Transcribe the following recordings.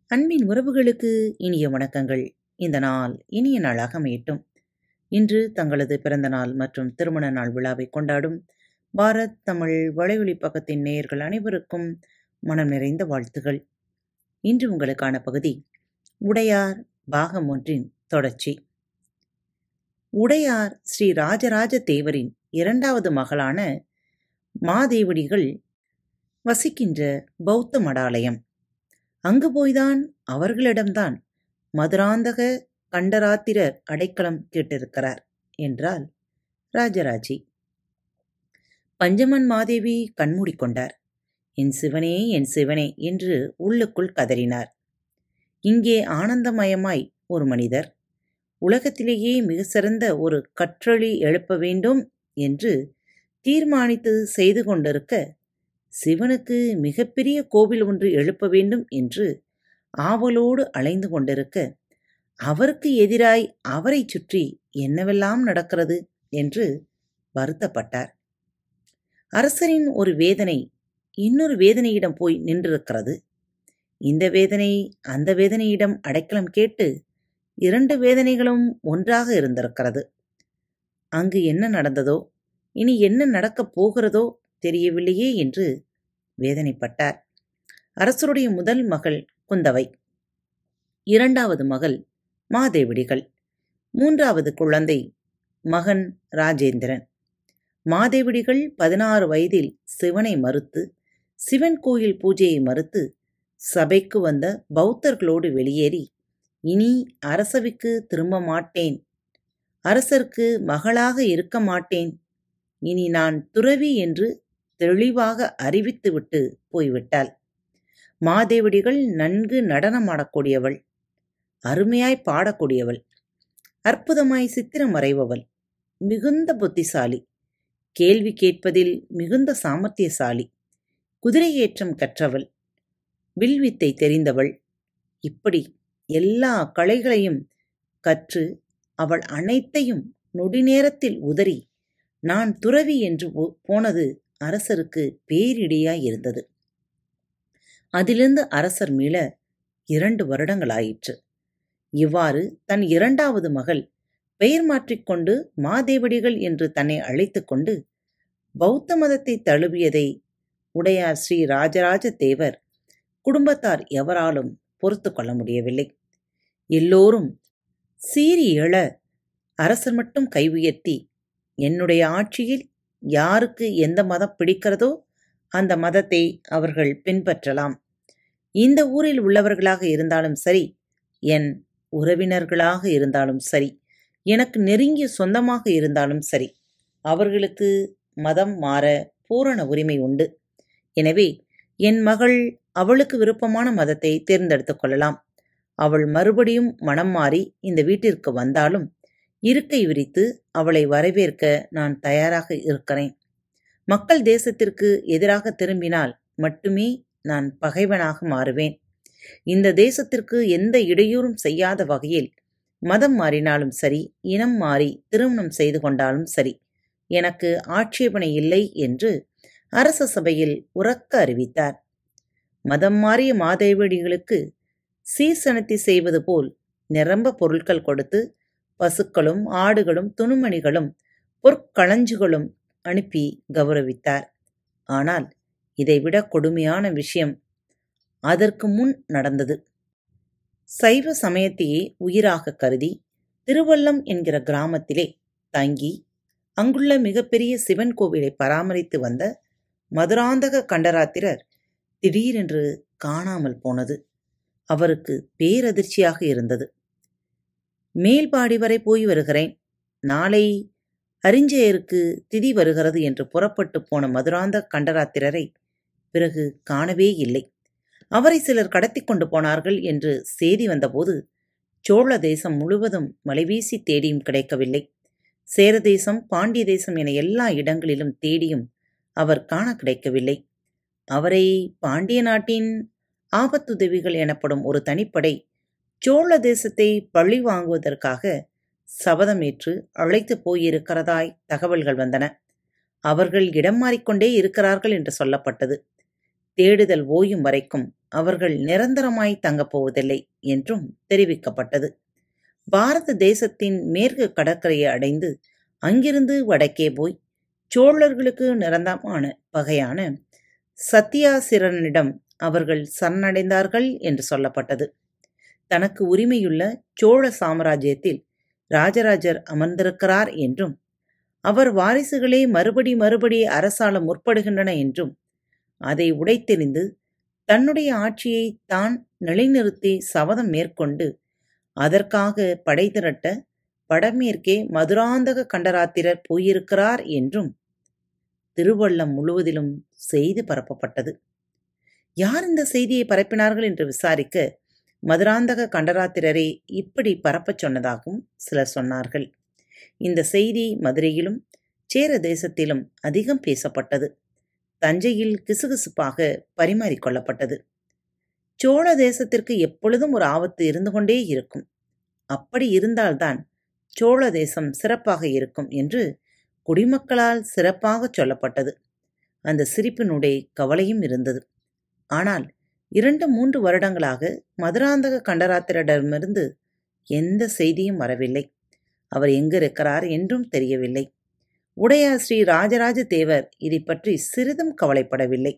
அன்பின் உறவுகளுக்கு இனிய வணக்கங்கள் இந்த நாள் இனிய நாளாக அமையட்டும் இன்று தங்களது பிறந்த நாள் மற்றும் திருமண நாள் விழாவை கொண்டாடும் பாரத் தமிழ் வலையொலி பக்கத்தின் நேயர்கள் அனைவருக்கும் மனம் நிறைந்த வாழ்த்துகள் இன்று உங்களுக்கான பகுதி உடையார் பாகம் ஒன்றின் தொடர்ச்சி உடையார் ஸ்ரீ ராஜராஜ தேவரின் இரண்டாவது மகளான மாதேவடிகள் வசிக்கின்ற பௌத்த மடாலயம் அங்கு போய்தான் அவர்களிடம்தான் மதுராந்தக கண்டராத்திரர் அடைக்கலம் கேட்டிருக்கிறார் என்றால் ராஜராஜி பஞ்சமன் மாதேவி கண்மூடிக்கொண்டார் என் சிவனே என் சிவனே என்று உள்ளுக்குள் கதறினார் இங்கே ஆனந்தமயமாய் ஒரு மனிதர் உலகத்திலேயே மிக சிறந்த ஒரு கற்றளி எழுப்ப வேண்டும் என்று தீர்மானித்து செய்து கொண்டிருக்க சிவனுக்கு மிகப்பெரிய கோவில் ஒன்று எழுப்ப வேண்டும் என்று ஆவலோடு அலைந்து கொண்டிருக்க அவருக்கு எதிராய் அவரை சுற்றி என்னவெல்லாம் நடக்கிறது என்று வருத்தப்பட்டார் அரசரின் ஒரு வேதனை இன்னொரு வேதனையிடம் போய் நின்றிருக்கிறது இந்த வேதனை அந்த வேதனையிடம் அடைக்கலம் கேட்டு இரண்டு வேதனைகளும் ஒன்றாக இருந்திருக்கிறது அங்கு என்ன நடந்ததோ இனி என்ன நடக்கப் போகிறதோ தெரியவில்லையே என்று வேதனைப்பட்டார் அரசருடைய முதல் மகள் குந்தவை இரண்டாவது மகள் மாதேவிடிகள் மூன்றாவது குழந்தை மகன் ராஜேந்திரன் மாதேவிடிகள் பதினாறு வயதில் சிவனை மறுத்து சிவன் கோயில் பூஜையை மறுத்து சபைக்கு வந்த பௌத்தர்களோடு வெளியேறி இனி அரசவிக்கு திரும்ப மாட்டேன் அரசருக்கு மகளாக இருக்க மாட்டேன் இனி நான் துறவி என்று தெளிவாக அறிவித்துவிட்டு போய்விட்டாள் மாதேவடிகள் நன்கு நடனமாடக்கூடியவள் அருமையாய் பாடக்கூடியவள் அற்புதமாய் சித்திரம் வரைபவள் மிகுந்த புத்திசாலி கேள்வி கேட்பதில் மிகுந்த சாமர்த்தியசாலி குதிரை ஏற்றம் கற்றவள் வில்வித்தை தெரிந்தவள் இப்படி எல்லா கலைகளையும் கற்று அவள் அனைத்தையும் நொடி நேரத்தில் உதறி நான் துறவி என்று போனது அரசருக்கு பேரிடியாய் இருந்தது அதிலிருந்து அரசர் மீள இரண்டு வருடங்களாயிற்று இவ்வாறு தன் இரண்டாவது மகள் பெயர் மாற்றிக்கொண்டு மாதேவடிகள் என்று தன்னை அழைத்து கொண்டு பௌத்த மதத்தை தழுவியதை உடையார் ஸ்ரீ ராஜராஜ தேவர் குடும்பத்தார் எவராலும் பொறுத்து கொள்ள முடியவில்லை எல்லோரும் சீறி எழ அரசர் மட்டும் கை உயர்த்தி என்னுடைய ஆட்சியில் யாருக்கு எந்த மதம் பிடிக்கிறதோ அந்த மதத்தை அவர்கள் பின்பற்றலாம் இந்த ஊரில் உள்ளவர்களாக இருந்தாலும் சரி என் உறவினர்களாக இருந்தாலும் சரி எனக்கு நெருங்கிய சொந்தமாக இருந்தாலும் சரி அவர்களுக்கு மதம் மாற பூரண உரிமை உண்டு எனவே என் மகள் அவளுக்கு விருப்பமான மதத்தை தேர்ந்தெடுத்து கொள்ளலாம் அவள் மறுபடியும் மனம் மாறி இந்த வீட்டிற்கு வந்தாலும் இருக்கை விரித்து அவளை வரவேற்க நான் தயாராக இருக்கிறேன் மக்கள் தேசத்திற்கு எதிராக திரும்பினால் மட்டுமே நான் பகைவனாக மாறுவேன் இந்த தேசத்திற்கு எந்த இடையூறும் செய்யாத வகையில் மதம் மாறினாலும் சரி இனம் மாறி திருமணம் செய்து கொண்டாலும் சரி எனக்கு ஆட்சேபனை இல்லை என்று அரச சபையில் உறக்க அறிவித்தார் மதம் மாறிய மாதேவடிகளுக்கு சீர்சனத்தி செய்வது போல் நிரம்ப பொருட்கள் கொடுத்து பசுக்களும் ஆடுகளும் துணுமணிகளும் பொற்களஞ்சுகளும் அனுப்பி கௌரவித்தார் ஆனால் இதைவிட கொடுமையான விஷயம் அதற்கு முன் நடந்தது சைவ சமயத்தையே உயிராக கருதி திருவள்ளம் என்கிற கிராமத்திலே தங்கி அங்குள்ள மிகப்பெரிய சிவன் கோவிலை பராமரித்து வந்த மதுராந்தக கண்டராத்திரர் திடீரென்று காணாமல் போனது அவருக்கு பேரதிர்ச்சியாக இருந்தது மேல்பாடி வரை போய் வருகிறேன் நாளை அரிஞ்சயருக்கு திதி வருகிறது என்று புறப்பட்டு போன மதுராந்த கண்டராத்திரரை பிறகு காணவே இல்லை அவரை சிலர் கடத்தி கொண்டு போனார்கள் என்று செய்தி வந்தபோது சோழ தேசம் முழுவதும் மலைவீசி தேடியும் கிடைக்கவில்லை சேர தேசம் பாண்டிய தேசம் என எல்லா இடங்களிலும் தேடியும் அவர் காண கிடைக்கவில்லை அவரை பாண்டிய நாட்டின் ஆபத்துதவிகள் எனப்படும் ஒரு தனிப்படை சோழ தேசத்தை பழி வாங்குவதற்காக சபதமேற்று அழைத்து போயிருக்கிறதாய் தகவல்கள் வந்தன அவர்கள் இடம் மாறிக்கொண்டே இருக்கிறார்கள் என்று சொல்லப்பட்டது தேடுதல் ஓயும் வரைக்கும் அவர்கள் நிரந்தரமாய் தங்கப் போவதில்லை என்றும் தெரிவிக்கப்பட்டது பாரத தேசத்தின் மேற்கு கடற்கரையை அடைந்து அங்கிருந்து வடக்கே போய் சோழர்களுக்கு நிரந்தரமான பகையான சத்தியாசிரனிடம் அவர்கள் சரணடைந்தார்கள் என்று சொல்லப்பட்டது தனக்கு உரிமையுள்ள சோழ சாம்ராஜ்யத்தில் ராஜராஜர் அமர்ந்திருக்கிறார் என்றும் அவர் வாரிசுகளே மறுபடி மறுபடி அரசாள முற்படுகின்றன என்றும் அதை உடைத்தெறிந்து தன்னுடைய ஆட்சியை தான் நிலைநிறுத்தி சபதம் மேற்கொண்டு அதற்காக படை திரட்ட வடமேற்கே மதுராந்தக கண்டராத்திரர் போயிருக்கிறார் என்றும் திருவள்ளம் முழுவதிலும் செய்தி பரப்பப்பட்டது யார் இந்த செய்தியை பரப்பினார்கள் என்று விசாரிக்க மதுராந்தக கண்டராத்திரரை இப்படி பரப்பச் சொன்னதாகவும் சிலர் சொன்னார்கள் இந்த செய்தி மதுரையிலும் சேர தேசத்திலும் அதிகம் பேசப்பட்டது தஞ்சையில் கிசுகிசுப்பாக பரிமாறிக்கொள்ளப்பட்டது சோழ தேசத்திற்கு எப்பொழுதும் ஒரு ஆபத்து இருந்து கொண்டே இருக்கும் அப்படி இருந்தால்தான் சோழ தேசம் சிறப்பாக இருக்கும் என்று குடிமக்களால் சிறப்பாக சொல்லப்பட்டது அந்த சிரிப்பினுடைய கவலையும் இருந்தது ஆனால் இரண்டு மூன்று வருடங்களாக மதுராந்தக கண்டராத்திரிடமிருந்து எந்த செய்தியும் வரவில்லை அவர் எங்கிருக்கிறார் என்றும் தெரியவில்லை உடையார் ஸ்ரீ ராஜராஜ தேவர் இதை பற்றி சிறிதும் கவலைப்படவில்லை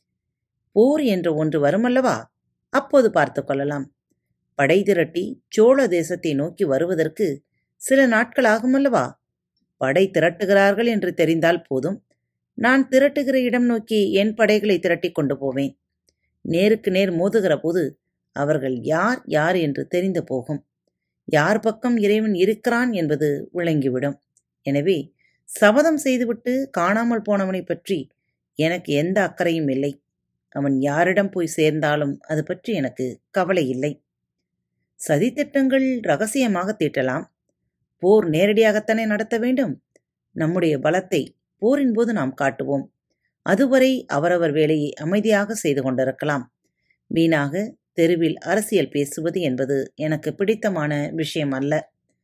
போர் என்று ஒன்று வருமல்லவா அப்போது பார்த்து கொள்ளலாம் படை திரட்டி சோழ தேசத்தை நோக்கி வருவதற்கு சில நாட்கள் ஆகுமல்லவா படை திரட்டுகிறார்கள் என்று தெரிந்தால் போதும் நான் திரட்டுகிற இடம் நோக்கி என் படைகளை திரட்டி கொண்டு போவேன் நேருக்கு நேர் மோதுகிற போது அவர்கள் யார் யார் என்று தெரிந்து போகும் யார் பக்கம் இறைவன் இருக்கிறான் என்பது விளங்கிவிடும் எனவே சபதம் செய்துவிட்டு காணாமல் போனவனை பற்றி எனக்கு எந்த அக்கறையும் இல்லை அவன் யாரிடம் போய் சேர்ந்தாலும் அது பற்றி எனக்கு கவலை இல்லை சதித்திட்டங்கள் ரகசியமாக தீட்டலாம் போர் நேரடியாகத்தானே நடத்த வேண்டும் நம்முடைய பலத்தை போரின் போது நாம் காட்டுவோம் அதுவரை அவரவர் வேலையை அமைதியாக செய்து கொண்டிருக்கலாம் வீணாக தெருவில் அரசியல் பேசுவது என்பது எனக்கு பிடித்தமான விஷயம் அல்ல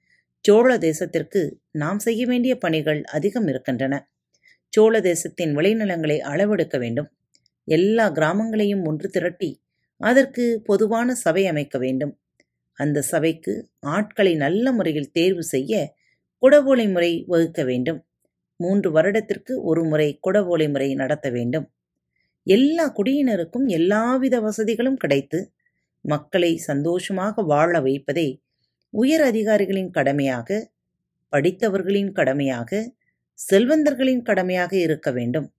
சோழ தேசத்திற்கு நாம் செய்ய வேண்டிய பணிகள் அதிகம் இருக்கின்றன சோழ தேசத்தின் விளைநிலங்களை அளவெடுக்க வேண்டும் எல்லா கிராமங்களையும் ஒன்று திரட்டி அதற்கு பொதுவான சபை அமைக்க வேண்டும் அந்த சபைக்கு ஆட்களை நல்ல முறையில் தேர்வு செய்ய குடவோலை முறை வகுக்க வேண்டும் மூன்று வருடத்திற்கு ஒரு முறை குடவோலை முறை நடத்த வேண்டும் எல்லா குடியினருக்கும் எல்லாவித வசதிகளும் கிடைத்து மக்களை சந்தோஷமாக வாழ வைப்பதே உயர் அதிகாரிகளின் கடமையாக படித்தவர்களின் கடமையாக செல்வந்தர்களின் கடமையாக இருக்க வேண்டும்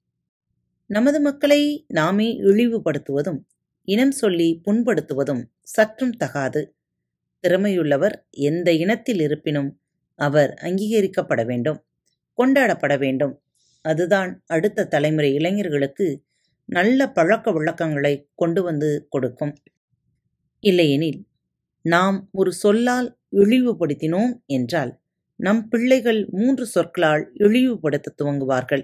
நமது மக்களை நாமே இழிவுபடுத்துவதும் இனம் சொல்லி புண்படுத்துவதும் சற்றும் தகாது திறமையுள்ளவர் எந்த இனத்தில் இருப்பினும் அவர் அங்கீகரிக்கப்பட வேண்டும் கொண்டாடப்பட வேண்டும் அதுதான் அடுத்த தலைமுறை இளைஞர்களுக்கு நல்ல பழக்க வழக்கங்களை கொண்டு வந்து கொடுக்கும் இல்லையெனில் நாம் ஒரு சொல்லால் இழிவுபடுத்தினோம் என்றால் நம் பிள்ளைகள் மூன்று சொற்களால் இழிவுபடுத்த துவங்குவார்கள்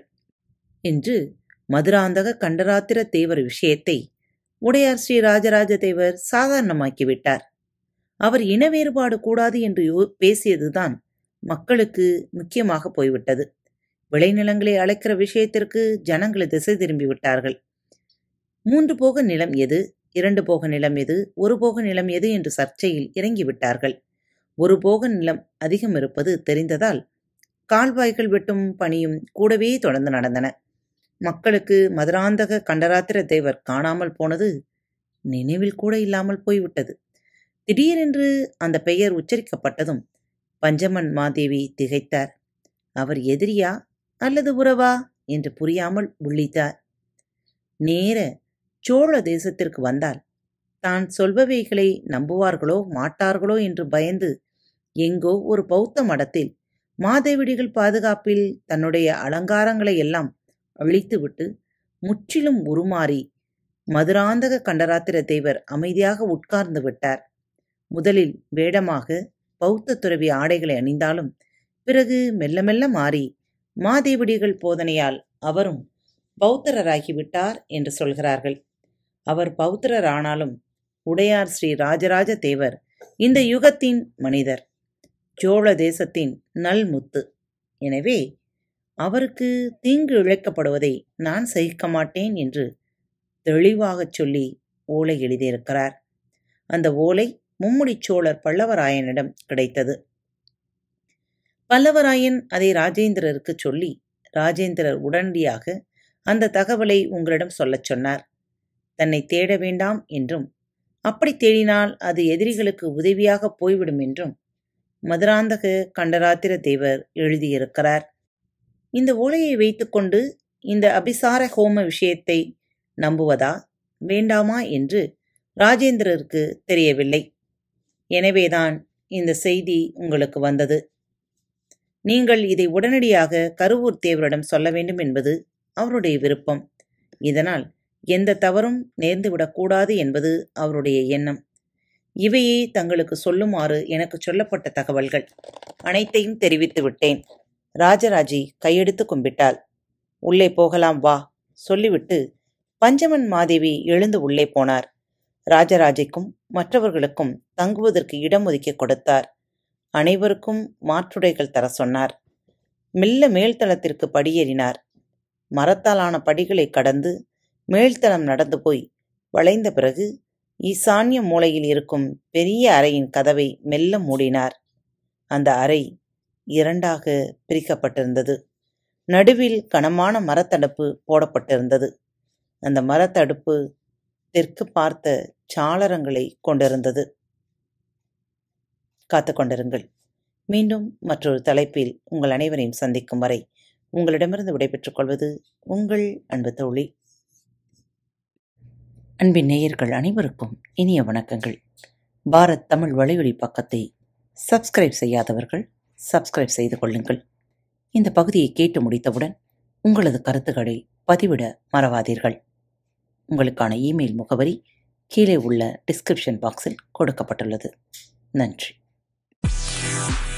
என்று மதுராந்தக கண்டராத்திர தேவர் விஷயத்தை உடையார் ஸ்ரீ ராஜராஜ தேவர் சாதாரணமாக்கிவிட்டார் அவர் இன வேறுபாடு கூடாது என்று பேசியதுதான் மக்களுக்கு முக்கியமாக போய்விட்டது விளைநிலங்களை அழைக்கிற விஷயத்திற்கு ஜனங்களை திசை திரும்பி விட்டார்கள் மூன்று போக நிலம் எது இரண்டு போக நிலம் எது ஒரு போக நிலம் எது என்று சர்ச்சையில் இறங்கிவிட்டார்கள் ஒரு போக நிலம் அதிகம் இருப்பது தெரிந்ததால் கால்வாய்கள் வெட்டும் பணியும் கூடவே தொடர்ந்து நடந்தன மக்களுக்கு மதுராந்தக கண்டராத்திர தேவர் காணாமல் போனது நினைவில் கூட இல்லாமல் போய்விட்டது திடீரென்று அந்த பெயர் உச்சரிக்கப்பட்டதும் பஞ்சமன் மாதேவி திகைத்தார் அவர் எதிரியா அல்லது உறவா என்று புரியாமல் உள்ளித்தார் நேர சோழ தேசத்திற்கு வந்தால் தான் சொல்பவைகளை நம்புவார்களோ மாட்டார்களோ என்று பயந்து எங்கோ ஒரு பௌத்த மடத்தில் மாதேவிடிகள் பாதுகாப்பில் தன்னுடைய அலங்காரங்களை எல்லாம் அழித்துவிட்டு முற்றிலும் உருமாறி மதுராந்தக கண்டராத்திர தேவர் அமைதியாக உட்கார்ந்து விட்டார் முதலில் வேடமாக பௌத்த துறவி ஆடைகளை அணிந்தாலும் பிறகு மெல்ல மெல்ல மாறி மாதேவடிகள் போதனையால் அவரும் பௌத்தரராகிவிட்டார் என்று சொல்கிறார்கள் அவர் பௌத்தரர் ஆனாலும் உடையார் ஸ்ரீ ராஜராஜ தேவர் இந்த யுகத்தின் மனிதர் சோழ தேசத்தின் நல்முத்து எனவே அவருக்கு தீங்கு இழைக்கப்படுவதை நான் சகிக்க மாட்டேன் என்று தெளிவாகச் சொல்லி ஓலை எழுதியிருக்கிறார் அந்த ஓலை மும்முடிச் சோழர் பல்லவராயனிடம் கிடைத்தது பல்லவராயன் அதை ராஜேந்திரருக்கு சொல்லி ராஜேந்திரர் உடனடியாக அந்த தகவலை உங்களிடம் சொல்லச் சொன்னார் தன்னை தேட வேண்டாம் என்றும் அப்படி தேடினால் அது எதிரிகளுக்கு உதவியாக போய்விடும் என்றும் மதுராந்தக கண்டராத்திர தேவர் எழுதியிருக்கிறார் இந்த ஓலையை வைத்துக்கொண்டு இந்த அபிசார ஹோம விஷயத்தை நம்புவதா வேண்டாமா என்று ராஜேந்திரருக்கு தெரியவில்லை எனவேதான் இந்த செய்தி உங்களுக்கு வந்தது நீங்கள் இதை உடனடியாக கருவூர் தேவரிடம் சொல்ல வேண்டும் என்பது அவருடைய விருப்பம் இதனால் எந்த தவறும் நேர்ந்துவிடக்கூடாது என்பது அவருடைய எண்ணம் இவையே தங்களுக்கு சொல்லுமாறு எனக்கு சொல்லப்பட்ட தகவல்கள் அனைத்தையும் தெரிவித்து விட்டேன் ராஜராஜி கையெடுத்து கும்பிட்டாள் உள்ளே போகலாம் வா சொல்லிவிட்டு பஞ்சமன் மாதேவி எழுந்து உள்ளே போனார் ராஜராஜைக்கும் மற்றவர்களுக்கும் தங்குவதற்கு இடம் ஒதுக்கி கொடுத்தார் அனைவருக்கும் மாற்றுடைகள் தர சொன்னார் மெல்ல மேல்தளத்திற்கு படியேறினார் மரத்தாலான படிகளை கடந்து மேல்தளம் நடந்து போய் வளைந்த பிறகு ஈசான்ய மூலையில் இருக்கும் பெரிய அறையின் கதவை மெல்ல மூடினார் அந்த அறை இரண்டாக பிரிக்கப்பட்டிருந்தது நடுவில் கனமான மரத்தடுப்பு போடப்பட்டிருந்தது அந்த மரத்தடுப்பு தெற்கு பார்த்த சாளரங்களை கொண்டிருந்தது காத்து கொண்டிருங்கள் மீண்டும் மற்றொரு தலைப்பில் உங்கள் அனைவரையும் சந்திக்கும் வரை உங்களிடமிருந்து விடைபெற்றுக் கொள்வது உங்கள் அன்பு தோழி அன்பின் நேயர்கள் அனைவருக்கும் இனிய வணக்கங்கள் பாரத் தமிழ் வலையொலி பக்கத்தை சப்ஸ்கிரைப் செய்யாதவர்கள் சப்ஸ்கிரைப் செய்து கொள்ளுங்கள் இந்த பகுதியை கேட்டு முடித்தவுடன் உங்களது கருத்துக்களை பதிவிட மறவாதீர்கள் உங்களுக்கான இமெயில் முகவரி கீழே உள்ள டிஸ்கிரிப்ஷன் பாக்ஸில் கொடுக்கப்பட்டுள்ளது நன்றி